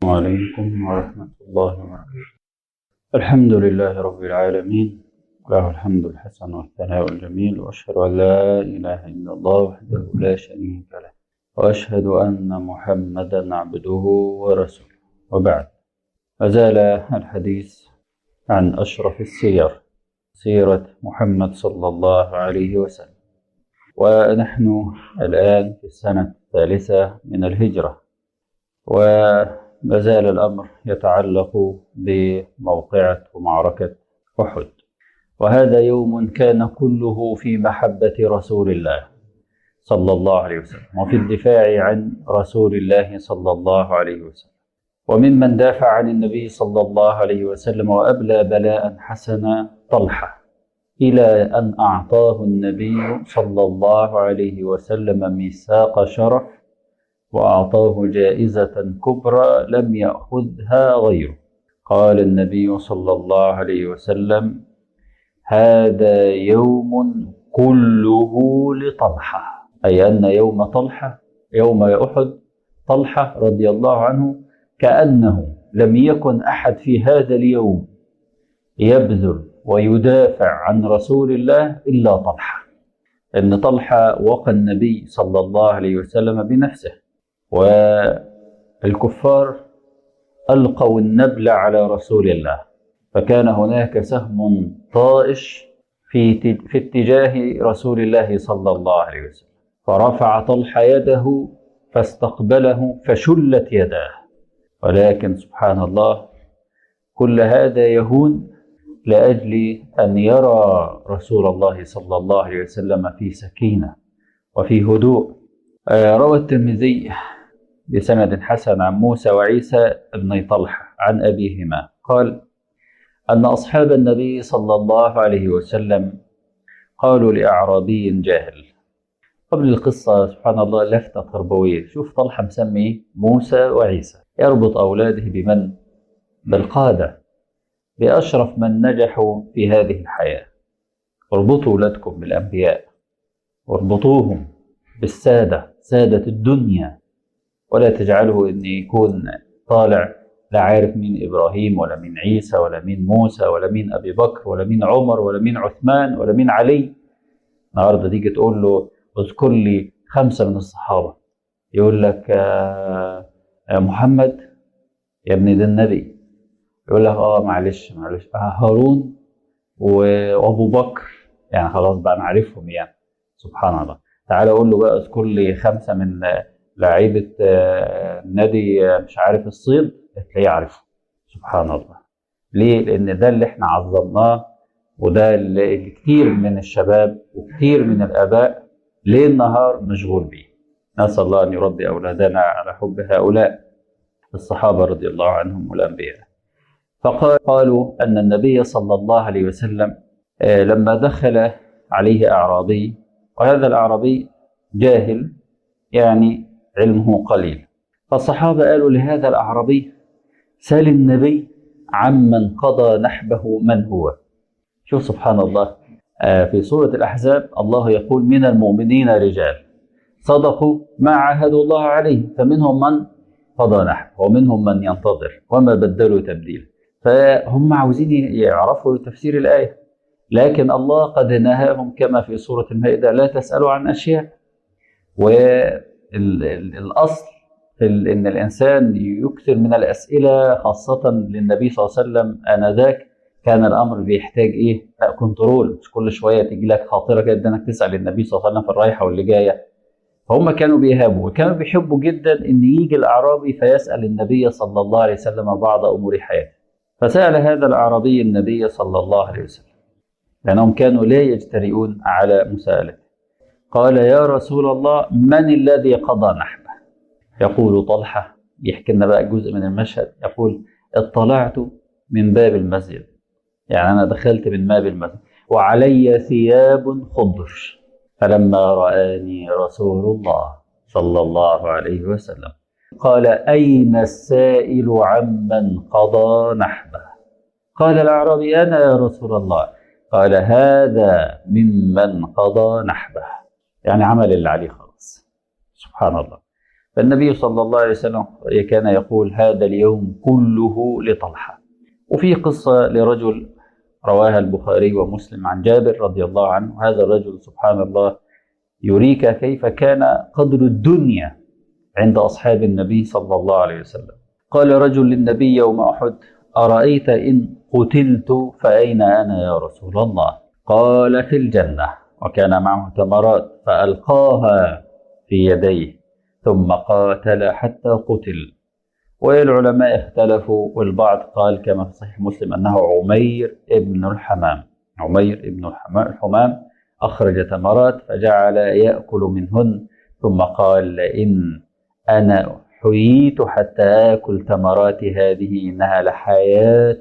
عليكم ورحمة الله وبركاته الحمد لله رب العالمين له الحمد الحسن والثناء الجميل وأشهد أن لا إله إلا الله وحده لا شريك له وأشهد أن محمدا عبده ورسوله وبعد أزال الحديث عن أشرف السير سيرة محمد صلى الله عليه وسلم ونحن الآن في السنة الثالثة من الهجرة وما زال الأمر يتعلق بموقعة ومعركة أحد وهذا يوم كان كله في محبة رسول الله صلى الله عليه وسلم وفي الدفاع عن رسول الله صلى الله عليه وسلم وممن دافع عن النبي صلى الله عليه وسلم وأبلى بلاء حسنا طلحة إلى أن أعطاه النبي صلى الله عليه وسلم ميثاق شرف وأعطاه جائزة كبرى لم يأخذها غيره قال النبي صلى الله عليه وسلم هذا يوم كله لطلحة أي أن يوم طلحة يوم أحد طلحة رضي الله عنه كأنه لم يكن أحد في هذا اليوم يبذل ويدافع عن رسول الله إلا طلحة إن طلحة وقى النبي صلى الله عليه وسلم بنفسه والكفار ألقوا النبل على رسول الله فكان هناك سهم طائش في في اتجاه رسول الله صلى الله عليه وسلم فرفع طلحة يده فاستقبله فشلت يداه ولكن سبحان الله كل هذا يهون لاجل ان يرى رسول الله صلى الله عليه وسلم في سكينه وفي هدوء روى الترمذي بسند حسن عن موسى وعيسى بن طلحه عن ابيهما قال ان اصحاب النبي صلى الله عليه وسلم قالوا لاعرابي جاهل قبل القصة سبحان الله لفتة تربوية شوف طلحة مسمي موسى وعيسى يربط أولاده بمن؟ بالقادة بأشرف من نجحوا في هذه الحياة اربطوا أولادكم بالأنبياء واربطوهم بالسادة سادة الدنيا ولا تجعله أن يكون طالع لا عارف مين إبراهيم ولا مين عيسى ولا مين موسى ولا مين أبي بكر ولا مين عمر ولا مين عثمان ولا مين علي النهارده تيجي تقول له اذكر لي خمسة من الصحابة يقول لك آه محمد يا ابني ده النبي يقول لك اه معلش معلش آه هارون وابو بكر يعني خلاص بقى نعرفهم يعني سبحان الله تعالى اقول له بقى اذكر لي خمسه من لعيبه نادي مش عارف الصيد تلاقيه عارفه سبحان الله ليه؟ لان ده اللي احنا عظمناه وده اللي كتير من الشباب وكتير من الاباء ليل نهار مشغول بيه نسال الله ان يربي اولادنا على حب هؤلاء الصحابه رضي الله عنهم والانبياء فقالوا ان النبي صلى الله عليه وسلم لما دخل عليه اعرابي وهذا الاعرابي جاهل يعني علمه قليل فالصحابه قالوا لهذا الاعرابي سال النبي عمن قضى نحبه من هو شوف سبحان الله في سورة الأحزاب الله يقول من المؤمنين رجال صدقوا ما عاهدوا الله عليه فمنهم من قضى نحب ومنهم من ينتظر وما بدلوا تبديلا فهم عاوزين يعرفوا تفسير الآية لكن الله قد نهاهم كما في سورة المائدة لا تسألوا عن أشياء والأصل في ان الانسان يكثر من الاسئله خاصه للنبي صلى الله عليه وسلم انذاك كان الامر بيحتاج ايه؟ لا كنترول مش كل شويه تيجي لك خاطره كده انك تسال النبي صلى الله عليه وسلم في الرايحه واللي جايه فهم كانوا بيهابوا وكانوا بيحبوا جدا ان يجي الاعرابي فيسال النبي صلى الله عليه وسلم بعض امور حياته فسال هذا الاعرابي النبي صلى الله عليه وسلم لانهم كانوا لا يجترئون على مسالته قال يا رسول الله من الذي قضى نحبه يقول طلحه يحكي لنا بقى جزء من المشهد يقول اطلعت من باب المسجد يعني أنا دخلت من باب المسجد وعلي ثياب خضر فلما رآني رسول الله صلى الله عليه وسلم قال أين السائل عمن قضى نحبه قال الأعرابي أنا يا رسول الله قال هذا ممن قضى نحبه يعني عمل اللي عليه خلاص سبحان الله فالنبي صلى الله عليه وسلم كان يقول هذا اليوم كله لطلحة وفي قصة لرجل رواها البخاري ومسلم عن جابر رضي الله عنه هذا الرجل سبحان الله يريك كيف كان قدر الدنيا عند أصحاب النبي صلى الله عليه وسلم قال رجل للنبي يوم أحد أرأيت إن قتلت فأين أنا يا رسول الله قال في الجنة وكان معه تمرات فألقاها في يديه ثم قاتل حتى قتل والعلماء اختلفوا والبعض قال كما في صحيح مسلم أنه عمير ابن الحمام عمير ابن الحمام أخرج تمرات فجعل يأكل منهن ثم قال إن أنا حييت حتى آكل تمرات هذه إنها لحياة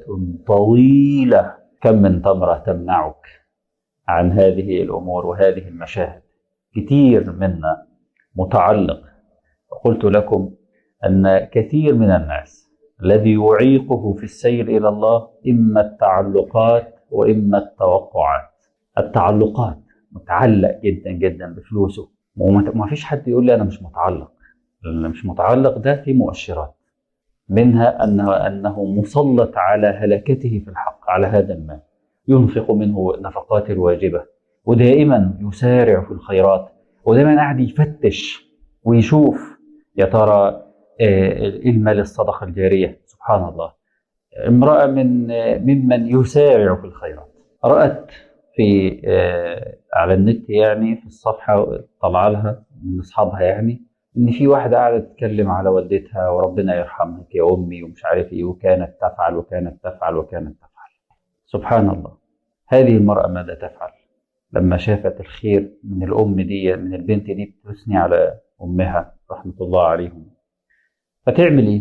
طويلة كم من تمرة تمنعك عن هذه الأمور وهذه المشاهد كثير منا متعلق وقلت لكم أن كثير من الناس الذي يعيقه في السير إلى الله إما التعلقات وإما التوقعات التعلقات متعلق جدا جدا بفلوسه وما فيش حد يقول لي أنا مش متعلق اللي مش متعلق ده في مؤشرات منها أنه, أنه مسلط على هلكته في الحق على هذا المال ينفق منه النفقات الواجبة ودائما يسارع في الخيرات ودائما قاعد يفتش ويشوف يا ترى ايه المال الصدقه الجاريه سبحان الله امراه من ممن يسارع في الخيرات رات في على النت يعني في الصفحه طلع لها من اصحابها يعني ان في واحده قاعده تتكلم على والدتها وربنا يرحمك يا امي ومش عارف ايه وكانت تفعل وكانت تفعل وكانت تفعل سبحان الله هذه المراه ماذا تفعل لما شافت الخير من الام دي من البنت دي بتثني على امها رحمه الله عليهم فتعمل ايه؟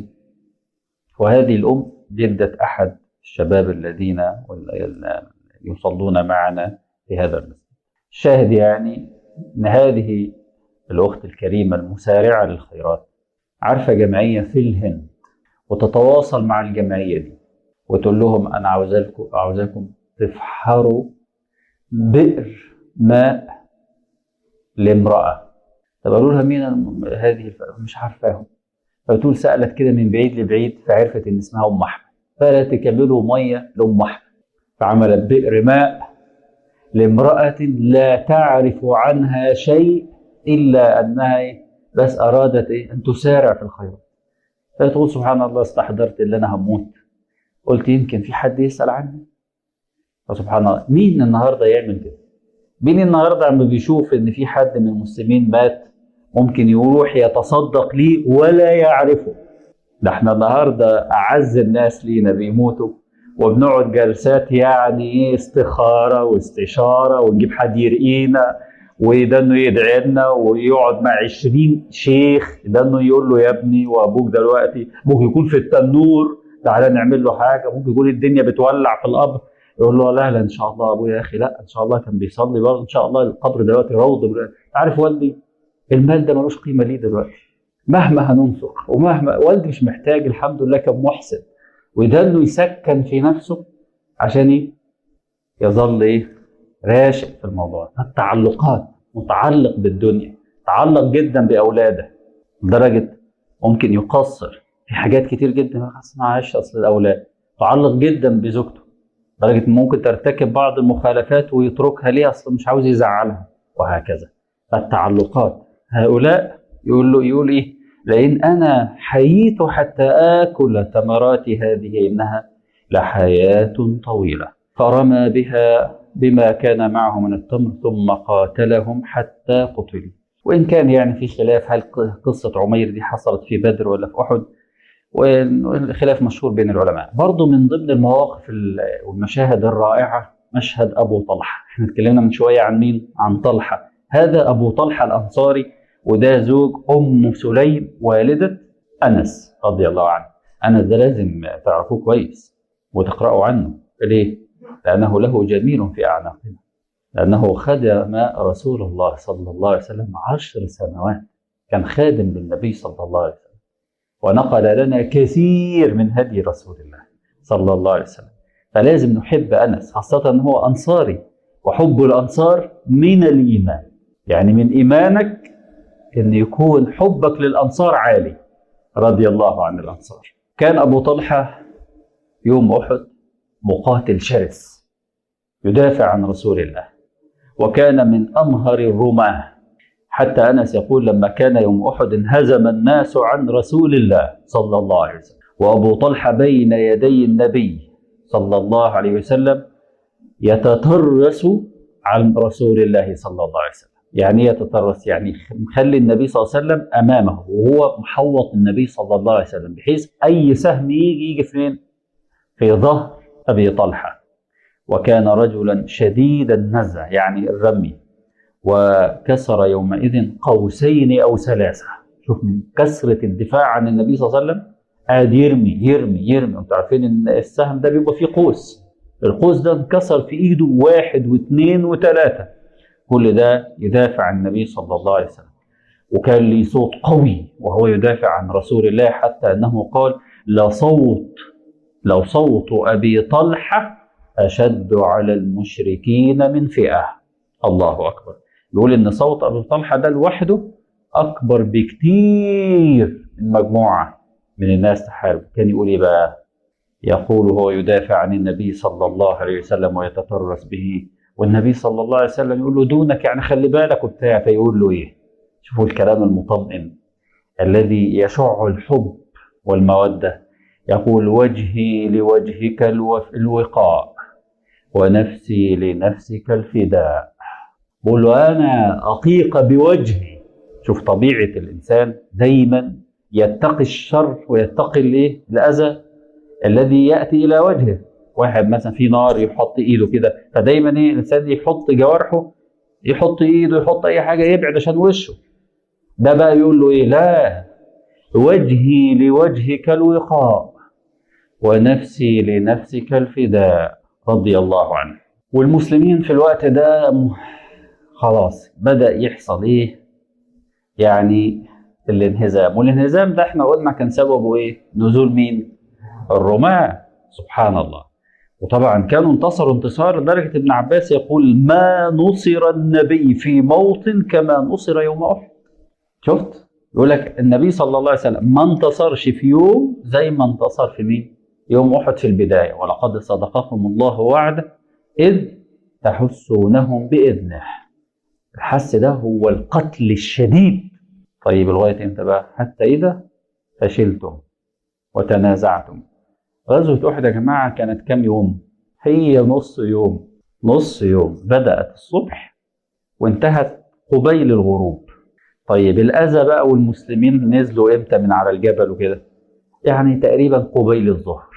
وهذه الام جدة احد الشباب الذين يصلون معنا في هذا المسجد. الشاهد يعني ان هذه الاخت الكريمه المسارعه للخيرات عارفه جمعيه في الهند وتتواصل مع الجمعيه دي وتقول لهم انا عاوزاكم عاوزاكم تفحروا بئر ماء لامراه طب قالوا لها مين هذه مش عارفاهم فتقول سالت كده من بعيد لبعيد فعرفت ان اسمها ام احمد فقالت تكملوا ميه لام احمد فعملت بئر ماء لامراه لا تعرف عنها شيء الا انها بس ارادت ايه ان تسارع في الخيرات فتقول سبحان الله استحضرت ان انا هموت قلت يمكن في حد يسال عني فسبحان الله مين النهارده يعمل كده مين النهارده عم بيشوف ان في حد من المسلمين مات ممكن يروح يتصدق ليه ولا يعرفه ده احنا النهارده اعز الناس لينا بيموتوا وبنقعد جلسات يعني ايه استخاره واستشاره ونجيب حد يرقينا وده انه يدعي لنا ويقعد مع 20 شيخ ده انه يقول له يا ابني وابوك دلوقتي ممكن يكون في التنور تعالى نعمل له حاجه ممكن يكون الدنيا بتولع في القبر يقول له لا لا ان شاء الله ابويا يا اخي لا ان شاء الله كان بيصلي برضه ان شاء الله القبر دلوقتي روض عارف والدي المال ده ملوش قيمه ليه دلوقتي مهما هننفق ومهما والدي مش محتاج الحمد لله كان محسن وده انه يسكن في نفسه عشان ايه؟ يظل ايه؟ راشق في الموضوع التعلقات متعلق بالدنيا تعلق جدا باولاده لدرجه ممكن يقصر في حاجات كتير جدا معلش اصل الاولاد تعلق جدا بزوجته لدرجه ممكن ترتكب بعض المخالفات ويتركها ليه اصلا مش عاوز يزعلها وهكذا التعلقات هؤلاء يقول له يقول ايه لئن انا حييت حتى اكل ثمرات هذه انها لحياه طويله فرمى بها بما كان معه من التمر ثم قاتلهم حتى قتلوا وان كان يعني في خلاف هل قصه عمير دي حصلت في بدر ولا في احد والخلاف مشهور بين العلماء برضه من ضمن المواقف والمشاهد الرائعه مشهد ابو طلحه احنا اتكلمنا من شويه عن مين عن طلحه هذا ابو طلحه الانصاري وده زوج ام سليم والده انس رضي الله عنه انس ده لازم تعرفوه كويس وتقرأوا عنه ليه؟ لأنه له جميل في أعناقنا لأنه خدم رسول الله صلى الله عليه وسلم عشر سنوات كان خادم للنبي صلى الله عليه وسلم ونقل لنا كثير من هدي رسول الله صلى الله عليه وسلم فلازم نحب أنس خاصة أنه هو أنصاري وحب الأنصار من الإيمان يعني من إيمانك ان يكون حبك للانصار عالي رضي الله عن الانصار كان ابو طلحه يوم احد مقاتل شرس يدافع عن رسول الله وكان من امهر الرماه حتى انس يقول لما كان يوم احد انهزم الناس عن رسول الله صلى الله عليه وسلم وابو طلحه بين يدي النبي صلى الله عليه وسلم يتترس عن رسول الله صلى الله عليه وسلم يعني ايه يتترس يعني مخلي النبي صلى الله عليه وسلم امامه وهو محوط النبي صلى الله عليه وسلم بحيث اي سهم يجي يجي فين في ظهر ابي طلحه وكان رجلا شديد النزع يعني الرمي وكسر يومئذ قوسين او ثلاثه شوف من كثره الدفاع عن النبي صلى الله عليه وسلم قاعد يرمي يرمي يرمي انتوا عارفين ان السهم ده بيبقى فيه قوس القوس ده انكسر في ايده واحد واثنين وثلاثه كل ده يدافع عن النبي صلى الله عليه وسلم وكان ليه صوت قوي وهو يدافع عن رسول الله حتى انه قال لصوت لو صوت ابي طلحه اشد على المشركين من فئه الله اكبر يقول ان صوت ابي طلحه ده لوحده اكبر بكتير من مجموعه من الناس تحارب كان يقول ايه بقى يقول هو يدافع عن النبي صلى الله عليه وسلم ويتطرس به والنبي صلى الله عليه وسلم يقول له دونك يعني خلي بالك وبتاع فيقول له ايه شوفوا الكلام المطمئن الذي يشع الحب والموده يقول وجهي لوجهك الوف- الوقاء ونفسي لنفسك الفداء بقول له انا اطيق بوجهي شوف طبيعه الانسان دايما يتقي الشر ويتقي الايه الاذى الذي ياتي الى وجهه واحد مثلا في نار يحط ايده كده فدايما ايه الانسان يحط جوارحه يحط ايده يحط اي حاجه يبعد عشان وشه ده بقى يقول له ايه لا وجهي لوجهك الوقاء ونفسي لنفسك الفداء رضي الله عنه والمسلمين في الوقت ده م- خلاص بدأ يحصل ايه يعني الانهزام والانهزام ده احنا قلنا كان سببه ايه نزول مين الرماة سبحان الله وطبعا كانوا انتصروا انتصار لدرجة ابن عباس يقول ما نصر النبي في موطن كما نصر يوم أحد شفت يقول لك النبي صلى الله عليه وسلم ما انتصرش في يوم زي ما انتصر في مين يوم أحد في البداية ولقد صدقكم الله وعده إذ تحسونهم بإذنه الحس ده هو القتل الشديد طيب لغاية امتى بقى حتى إذا فشلتم وتنازعتم غزوة أحد يا جماعة كانت كام يوم؟ هي نص يوم نص يوم بدأت الصبح وانتهت قبيل الغروب طيب الأذى بقى والمسلمين نزلوا إمتى من على الجبل وكده؟ يعني تقريبا قبيل الظهر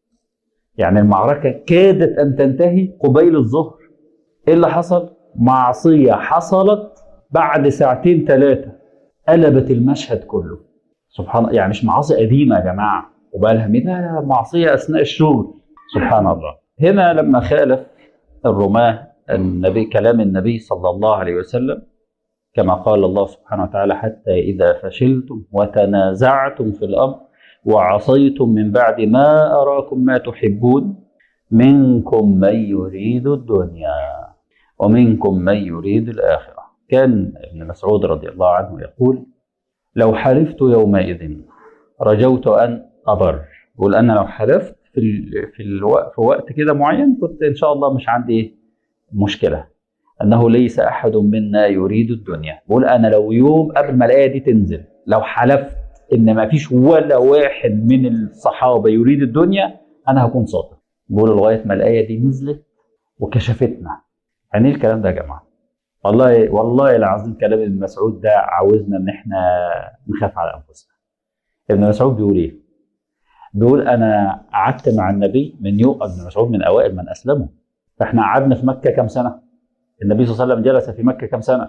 يعني المعركة كادت أن تنتهي قبيل الظهر إيه اللي حصل؟ معصية حصلت بعد ساعتين ثلاثة قلبت المشهد كله سبحان الله يعني مش معاصي قديمة يا جماعة وبقى لها مين؟ لا لا، معصية أثناء الشغل سبحان الله هنا لما خالف الرماة النبي كلام النبي صلى الله عليه وسلم كما قال الله سبحانه وتعالى حتى إذا فشلتم وتنازعتم في الأمر وعصيتم من بعد ما أراكم ما تحبون منكم من يريد الدنيا ومنكم من يريد الآخرة كان ابن مسعود رضي الله عنه يقول لو حلفت يومئذ رجوت أن أبر يقول أنا لو حلفت في ال... في الوقت في وقت كده معين كنت إن شاء الله مش عندي إيه مشكلة أنه ليس أحد منا يريد الدنيا بقول أنا لو يوم قبل ما الآية دي تنزل لو حلفت إن ما فيش ولا واحد من الصحابة يريد الدنيا أنا هكون صادق بقول لغاية ما الآية دي نزلت وكشفتنا يعني إيه الكلام ده يا جماعة والله والله العظيم كلام ابن مسعود ده عاوزنا ان احنا نخاف على انفسنا. ابن مسعود بيقول ايه؟ بيقول انا قعدت مع النبي من يوم ابن مسعود من اوائل من اسلموا فاحنا قعدنا في مكه كام سنه؟ النبي صلى الله عليه وسلم جلس في مكه كام سنه؟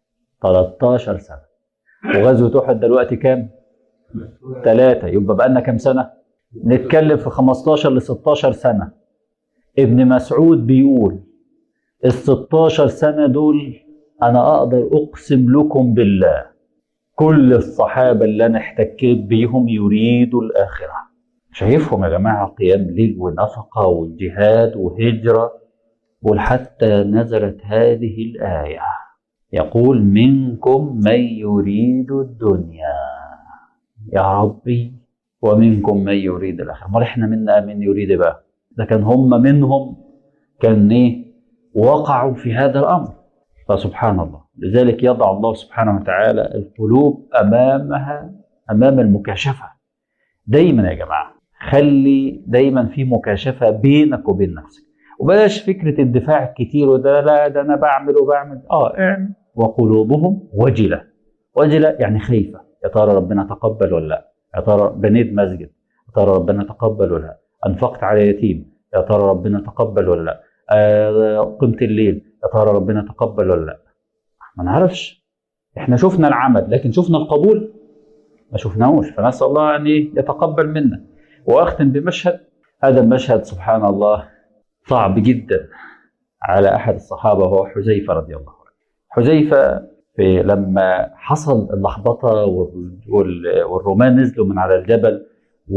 13 سنه. وغزوه احد دلوقتي كام؟ ثلاثه يبقى بقى لنا كام سنه؟ نتكلم في 15 ل 16 سنه. ابن مسعود بيقول ال 16 سنه دول انا اقدر اقسم لكم بالله كل الصحابه اللي انا احتكيت بيهم يريدوا الاخره شايفهم يا جماعه قيام ليل ونفقه والجهاد وهجره وحتى نزلت هذه الايه يقول منكم من يريد الدنيا يا ربي ومنكم من يريد الاخره امال احنا منا من يريد بقى ده كان هم منهم كان ايه وقعوا في هذا الامر فسبحان الله لذلك يضع الله سبحانه وتعالى القلوب امامها امام المكاشفه دايما يا جماعه خلي دايما في مكاشفه بينك وبين نفسك وبلاش فكره الدفاع الكتير وده لا ده انا بعمل وبعمل اه اعمل وقلوبهم وجله وجله يعني خايفه يا ترى ربنا تقبل ولا لا يا ترى بنيت مسجد يا ترى ربنا تقبل ولا لا انفقت على يتيم يا ترى ربنا تقبل ولا لا آه قمت الليل يا ترى ربنا تقبل ولا لا ما نعرفش احنا شفنا العمل لكن شفنا القبول ما شفناهوش فنسال الله ان يتقبل منا واختم بمشهد هذا المشهد سبحان الله صعب جدا على احد الصحابه وهو حذيفه رضي الله عنه حذيفه في لما حصل اللخبطه والرومان نزلوا من على الجبل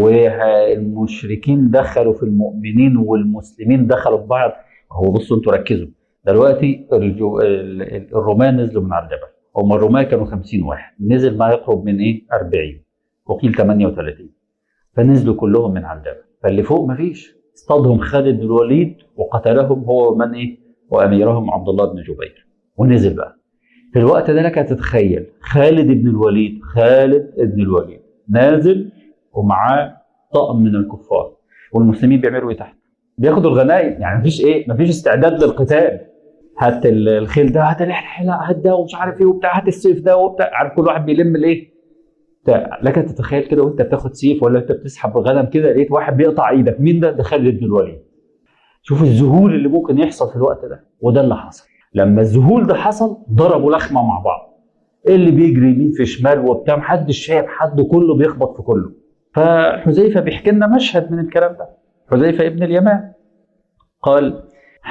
والمشركين دخلوا في المؤمنين والمسلمين دخلوا في بعض هو بصوا انتوا ركزوا دلوقتي الرومان نزلوا من على الجبل هم الرومان كانوا 50 واحد نزل ما يقرب من ايه 40 وقيل 38 فنزلوا كلهم من على الجبل فاللي فوق ما فيش اصطادهم خالد بن الوليد وقتلهم هو ومن ايه واميرهم عبد الله بن جبير ونزل بقى في الوقت ده لك تتخيل خالد بن الوليد خالد بن الوليد نازل ومعاه طقم من الكفار والمسلمين بيعملوا ايه تحت؟ بياخدوا الغنائم يعني مفيش ايه مفيش استعداد للقتال هات الخيل ده هات الحلاق هات ده ومش عارف ايه وبتاع هات السيف ده وبتاع عارف كل واحد بيلم الايه لك تتخيل كده وانت بتاخد سيف ولا انت بتسحب غنم كده لقيت واحد بيقطع ايدك مين ده؟ ده خالد بن الوليد شوف الذهول اللي ممكن يحصل في الوقت ده وده اللي حصل لما الذهول ده حصل ضربوا لخمه مع بعض اللي بيجري يمين في شمال وبتاع محدش شايف حد كله بيخبط في كله فحذيفه بيحكي لنا مشهد من الكلام ده حذيفه ابن اليمان قال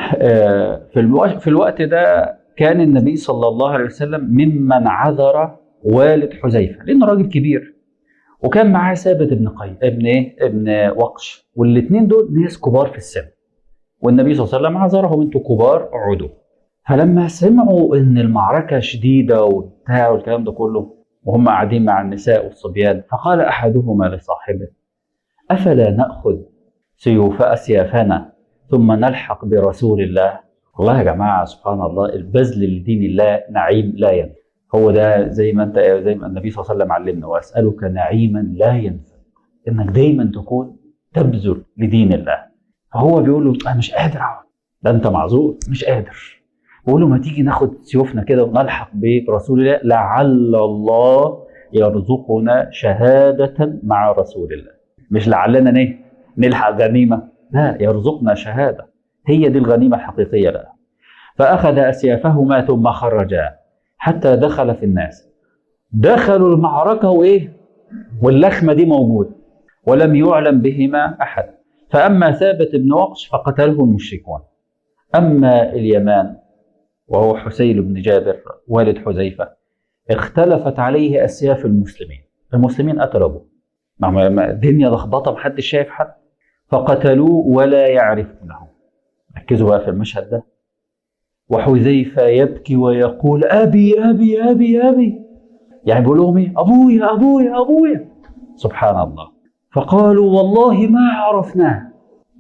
في في الوقت ده كان النبي صلى الله عليه وسلم ممن عذر والد حذيفه لانه راجل كبير وكان معاه ثابت ابن قيس ابن ايه؟ ابن وقش والاثنين دول ناس كبار في السن والنبي صلى الله عليه وسلم عذرهم انتوا كبار اقعدوا فلما سمعوا ان المعركه شديده وبتاع والكلام ده كله وهم قاعدين مع النساء والصبيان فقال احدهما لصاحبه افلا ناخذ سيوف اسيافنا ثم نلحق برسول الله والله يا جماعه سبحان الله البذل لدين الله نعيم لا ينفد هو ده زي ما انت زي ما النبي صلى الله عليه وسلم علمنا واسالك نعيما لا ينفد انك دايما تكون تبذل لدين الله فهو بيقول له انا مش قادر اقعد ده انت معذور مش قادر بقول له ما تيجي ناخد سيوفنا كده ونلحق برسول الله لعل الله يرزقنا شهادة مع رسول الله مش لعلنا نه نلحق غنيمة لا يرزقنا شهادة هي دي الغنيمة الحقيقية لها فأخذ أسيافهما ثم خرجا حتى دخل في الناس دخلوا المعركة وإيه واللخمة دي موجودة ولم يعلم بهما أحد فأما ثابت بن وقش فقتله المشركون أما اليمان وهو حسين بن جابر والد حذيفة اختلفت عليه أسياف المسلمين المسلمين قتلوا أبوه الدنيا لخبطة محدش شايف حد فقتلوه ولا يعرفونه ركزوا بقى في المشهد ده وحذيفة يبكي ويقول أبي أبي أبي أبي يعني بيقول لهم إيه أبويا أبويا أبويا سبحان الله فقالوا والله ما عرفناه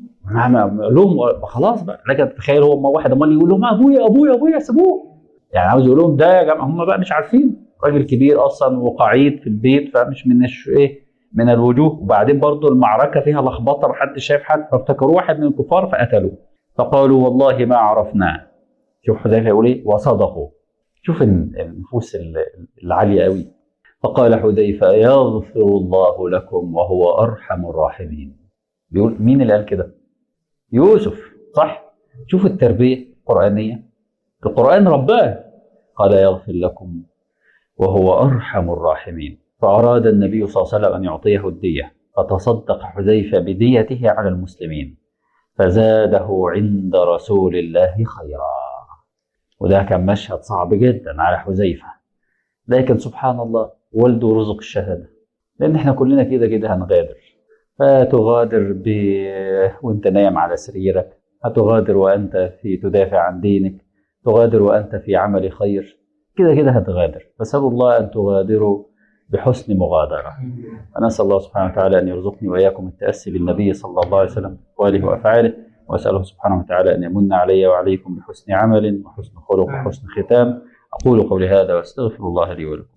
لهم خلاص بقى لكن تخيل هو واحد امال يقول لهم ابويا ابويا ابويا سيبوه يعني عاوز يقول لهم ده يا جماعه هم بقى مش عارفين راجل كبير اصلا وقعيد في البيت فمش من ايه من الوجوه وبعدين برضه المعركه فيها لخبطه محدش شايف حد فافتكروه واحد من الكفار فقتلوه فقالوا والله ما عرفناه شوف حذيفه يقول ايه وصدقوا شوف النفوس العاليه قوي فقال حذيفه يغفر الله لكم وهو ارحم الراحمين بيقول مين اللي قال كده؟ يوسف صح؟ شوف التربيه القرانيه القران رباه قال يغفر لكم وهو ارحم الراحمين فاراد النبي صلى الله عليه وسلم ان يعطيه الديه فتصدق حذيفه بديته على المسلمين فزاده عند رسول الله خيرا وده كان مشهد صعب جدا على حذيفة لكن سبحان الله والده رزق الشهادة لأن احنا كلنا كده كده هنغادر فتغادر ب... وانت نايم على سريرك هتغادر وانت في تدافع عن دينك تغادر وانت في عمل خير كده كده هتغادر فسأل الله أن تغادروا بحسن مغادرة فنسأل الله سبحانه وتعالى أن يرزقني وإياكم التأسي بالنبي صلى الله عليه وسلم وآله وأفعاله وأسأله سبحانه وتعالى أن يمن علي وعليكم بحسن عمل وحسن خلق وحسن ختام أقول قولي هذا وأستغفر الله لي ولكم